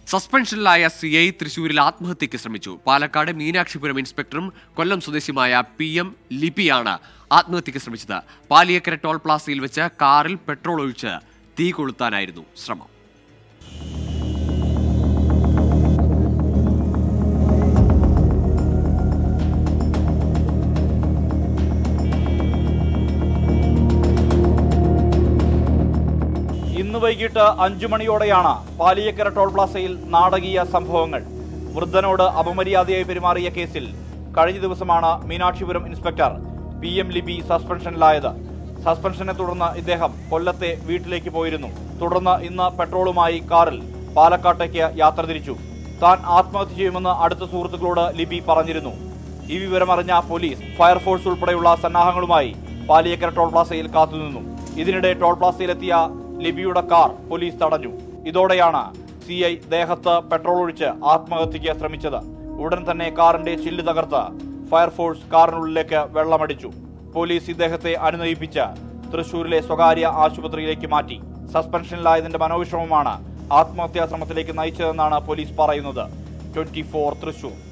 സസ്പെൻഷനിലായ C I തൃശൂരിൽ ആത്മഹത്യയ്ക്ക് ശ്രമിച്ചു പാലക്കാട് മീനാക്ഷിപുരം ഇൻസ്പെക്ടറും കൊല്ലം സ്വദേശിയുമായ പി എം ലിപിയാണ് ആത്മഹത്യയ്ക്ക് ശ്രമിച്ചത് പാലിയക്കര ടോൾ പ്ലാസയിൽ വെച്ച് കാറിൽ പെട്രോൾ ഒഴിച്ച് തീ കൊളുത്താനായിരുന്നു ശ്രമം ഇന്ന് വൈകിട്ട് അഞ്ചു മണിയോടെയാണ് പാലിയക്കര ടോൾ പ്ലാസയിൽ നാടകീയ സംഭവങ്ങൾ വൃദ്ധനോട് അപമര്യാദയായി പെരുമാറിയ കേസിൽ കഴിഞ്ഞ ദിവസമാണ് Meenakshipuram inspector P M Libi സസ്പെൻഷനിലായത് സസ്പെൻഷനെ തുടർന്ന് ഇദ്ദേഹം കൊല്ലത്തെ വീട്ടിലേക്ക് പോയിരുന്നു തുടർന്ന് ഇന്ന് പെട്രോളുമായി കാറിൽ പാലക്കാട്ടേക്ക് യാത്ര തിരിച്ചു താൻ ആത്മഹത്യ ചെയ്യുമെന്ന് അടുത്ത സുഹൃത്തുക്കളോട് ലിബി പറഞ്ഞിരുന്നു ഈ വിവരമറിഞ്ഞ പോലീസ് ഫയർഫോഴ്സ് ഉൾപ്പെടെയുള്ള സന്നാഹങ്ങളുമായി പാലിയക്കര ടോൾ പ്ലാസയിൽ കാത്തുനിന്നു ഇതിനിടെ ടോൾ പ്ലാസയിലെത്തിയ ലിബിയുടെ കാർ പോലീസ് തടഞ്ഞു ഇതോടെയാണ് സി ഐ ദേഹത്ത് പെട്രോൾ ഒഴിച്ച് ആത്മഹത്യയ്ക്ക് ശ്രമിച്ചത് ഉടൻ തന്നെ കാറിന്റെ ചില്ല് തകർത്ത് ഫയർഫോഴ്സ് കാറിനുള്ളിലേക്ക് വെള്ളമടിച്ചു പോലീസ് ഇദ്ദേഹത്തെ അനുനയിപ്പിച്ച് തൃശൂരിലെ സ്വകാര്യ ആശുപത്രിയിലേക്ക് മാറ്റി സസ്പെൻഷനിലായതിന്റെ മനോവിഷമമാണ് ആത്മഹത്യാ ശ്രമത്തിലേക്ക് നയിച്ചതെന്നാണ് പോലീസ് പറയുന്നത് ട്വന്റി തൃശൂർ